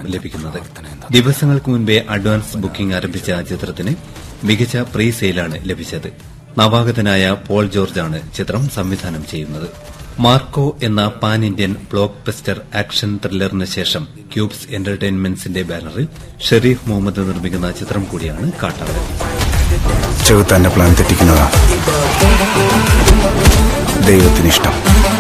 ലഭിക്കുന്നത് ദിവസങ്ങൾക്ക് മുൻപേ അഡ്വാൻസ് ബുക്കിംഗ് ആരംഭിച്ച ചിത്രത്തിന് മികച്ച പ്രീ സെയിലാണ് ലഭിച്ചത് നവാഗതനായ പോൾ ജോർജാണ് ചിത്രം സംവിധാനം ചെയ്യുന്നത് മാർക്കോ എന്ന pan Indian block buster action ത്രില്ലറിന് ശേഷം ക്യൂബ്സ് എന്റർടൈൻമെന്റ്സിന്റെ ബാനറിൽ ഷെരീഫ് മുഹമ്മദ് നിർമ്മിക്കുന്ന ചിത്രം കൂടിയാണ് കാട്ടാളൻ ചെകുത്താന്റെ പ്ലാൻ തെറ്റിക്കുന്നതാ ദൈവത്തിനിഷ്ടം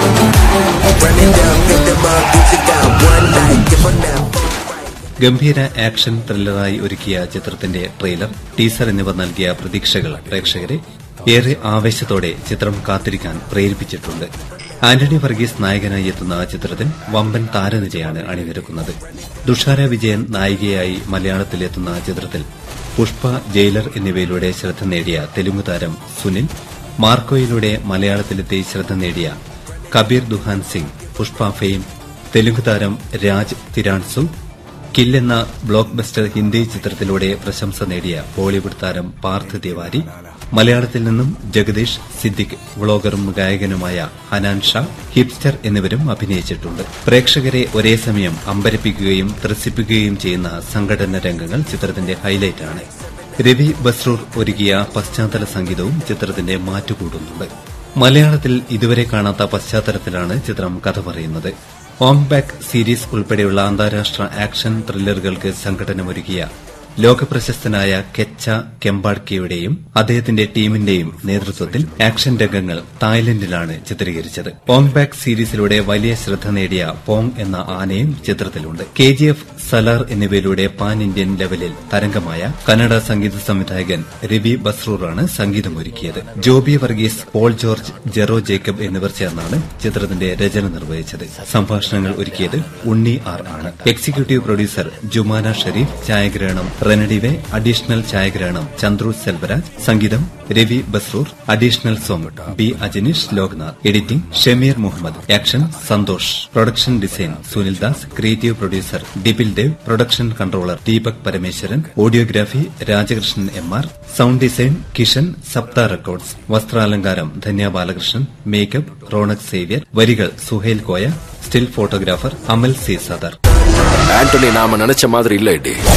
ഗംഭീര ആക്ഷൻ ത്രില്ലറായി ഒരുക്കിയ ചിത്രത്തിന്റെ ട്രെയിലർ ടീസർ എന്നിവ നൽകിയ പ്രതീക്ഷകൾ പ്രേക്ഷകരെ ഏറെ ആവേശത്തോടെ ചിത്രം കാത്തിരിക്കാൻ പ്രേരിപ്പിച്ചിട്ടുണ്ട് ആന്റണി വർഗീസ് നായകനായി എത്തുന്ന ചിത്രത്തിൽ വമ്പൻ താരനിരയാണ് അണിനിരക്കുന്നത് തുഷാര വിജയൻ നായികയായി മലയാളത്തിലെത്തുന്ന ചിത്രത്തിൽ പുഷ്പ ജയിലർ എന്നിവയിലൂടെ ശ്രദ്ധ നേടിയ തെലുങ്ക് താരം സുനിൽ മാർക്കോയിലൂടെ മലയാളത്തിലെത്തി ശ്രദ്ധ നേടിയ കബീർ ദുഹാൻ സിംഗ് പുഷ്പ ഫെയിം തെലുങ്ക് താരം രാജ് തിരാൻസു കിൽ എന്ന ബ്ലോക്ക് ബസ്റ്റർ ഹിന്ദി ചിത്രത്തിലൂടെ പ്രശംസ നേടിയ ബോളിവുഡ് താരം പാർത്ഥ് തിവാരി മലയാളത്തിൽ നിന്നും ജഗദീഷ് സിദ്ദിഖ് വ്ളോഗറും ഗായകനുമായ ഹനാൻ ഷാ ഹിപ്സ്റ്റർ എന്നിവരും അഭിനയിച്ചിട്ടുണ്ട് പ്രേക്ഷകരെ ഒരേ സമയം അമ്പരപ്പിക്കുകയും ത്രസിപ്പിക്കുകയും ചെയ്യുന്ന സംഘടന രംഗങ്ങൾ ചിത്രത്തിന്റെ ഹൈലൈറ്റാണ് രവി ബസ്രൂർ ഒരുക്കിയ പശ്ചാത്തല സംഗീതവും ചിത്രത്തിന്റെ മാറ്റുകൂടുന്നുണ്ട് മലയാളത്തിൽ ഇതുവരെ കാണാത്ത പശ്ചാത്തലത്തിലാണ് ചിത്രം കഥ പറയുന്നത് ഓങ് ബാക്ക് സീരീസ് ഉൾപ്പെടെയുള്ള അന്താരാഷ്ട്ര ആക്ഷൻ ത്രില്ലറുകൾക്ക് സംഘടനമൊരുക്കിയ ലോകപ്രശസ്തനായ കെച്ച കെമ്പാഡ്കെയുടെയും അദ്ദേഹത്തിന്റെ ടീമിന്റെയും നേതൃത്വത്തിൽ ആക്ഷൻ രംഗങ്ങൾ തായ്ലൻഡിലാണ് ചിത്രീകരിച്ചത് ഓങ് ബാക്ക് സീരീസിലൂടെ വലിയ ശ്രദ്ധ നേടിയ പോങ് എന്ന ആനയും ചിത്രത്തിലുണ്ട് കെ ജി എഫ് സലാർ എന്നിവയിലൂടെ പാൻ ഇന്ത്യൻ ലെവലിൽ തരംഗമായ കന്നഡ സംഗീത സംവിധായകൻ രവി ബസ്രൂറാണ് സംഗീതമൊരുക്കിയത് ജോബി വർഗീസ് പോൾ ജോർജ് ജെറോ ജേക്കബ് എന്നിവർ ചേർന്നാണ് ചിത്രത്തിന്റെ രചന നിർവഹിച്ചത് സംഭാഷണങ്ങൾ ഒരുക്കിയത് ഉണ്ണി ആർ ആണ് എക്സിക്യൂട്ടീവ് പ്രൊഡ്യൂസർ ജുമാന ഷെരീഫ് ഛായാഗ്രഹണം റെനഡിവെ അഡീഷണൽ ഛായാഗ്രഹണം ചന്ദ്രു സെൽവരാജ് സംഗീതം Ravi Basrur additional song B Ajaneesh Loknath editing Shameer Muhammad action Santhosh production design Sunil Das creative producer Dipil Dev production controller Deepak Parameswaran audiography Rajakrishnan M R sound design Kishan Saptha Records വസ്ത്രാലങ്കാരം ധന്യ ബാലകൃഷ്ണൻ മേക്കപ്പ് റോണക് സേവ്യർ വരികൾ Suhail Koya still photographer Amal C Sadar Antony நாம நினைச்ச மாதிரி இல்ல இடி